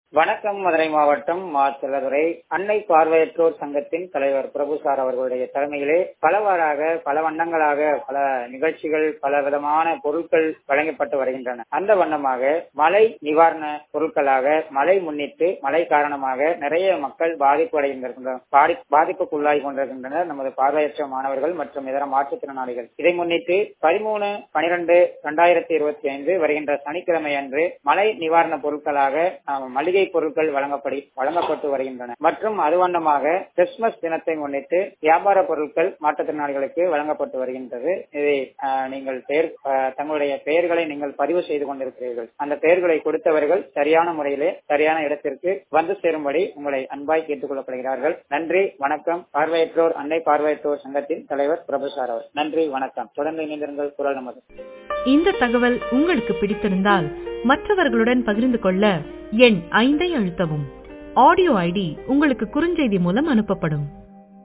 வணக்கம் மதுரை மாவட்டம் மாச்சலதுறை அன்னை பார்வையற்றோர் சங்கத்தின் தலைவர் பிரபு சார் அவர்களுடைய தலைமையிலே பலவாறாக பல வண்ணங்களாக பல நிகழ்ச்சிகள் பல விதமான பொருட்கள் வழங்கப்பட்டு வருகின்றன அந்த வண்ணமாக மழை நிவாரண பொருட்களாக மழை முன்னிட்டு மழை காரணமாக நிறைய மக்கள் பாதிப்பு அடைகின்றனர் பாதி- பாதிப்புக்குள்ளாகி கொண்டிருக்கின்றனர் நமது பார்வையற்ற மாணவர்கள் மற்றும் இதர மாற்றுத்திறனாளிகள் இதை முன்னிட்டு பதிமூணு பனிரெண்டு இரண்டாயிரத்தி இருபத்தி ஐந்து வருகின்ற சனிக்கிழமை அன்று மழை நிவாரண பொருட்களாக ஆஹ், மளிகை பொருட்கள் வழங்கப்படி வழங்கப்பட்டு வருகின்றன மற்றும் அது வண்ணமாக கிறிஸ்துமஸ் தினத்தை முன்னிட்டு வியாபார பொருட்கள் மாற்றுத்திறனாளிகளுக்கு வழங்கப்பட்டு வருகின்றது இதை ஆஹ், நீங்கள் பெயர் ஆஹ், தங்களுடைய பெயர்களை நீங்கள் பதிவு செய்து கொண்டிருக்கிறீர்கள் அந்த பெயர்களை கொடுத்தவர்கள் சரியான முறையிலே சரியான இடத்திற்கு வந்து சேரும்படி உங்களை அன்பாய் கேட்டுக் கொள்ளப்படுகிறார்கள் நன்றி வணக்கம் பார்வையற்றோர் அன்னை பார்வையற்றோர் சங்கத்தின் தலைவர் பிரபு சார் அவர் நன்றி வணக்கம் தொடர்ந்து இணைந்திருங்கள் குரல் நமது இந்த தகவல் உங்களுக்கு பிடித்திருந்தால் மற்றவர்களுடன் பகிர்ந்து கொள்ள எண் ஐந்தை அழுத்தவும் ஆடியோ ஐடி உங்களுக்கு குறுஞ்செய்தி மூலம் அனுப்பப்படும்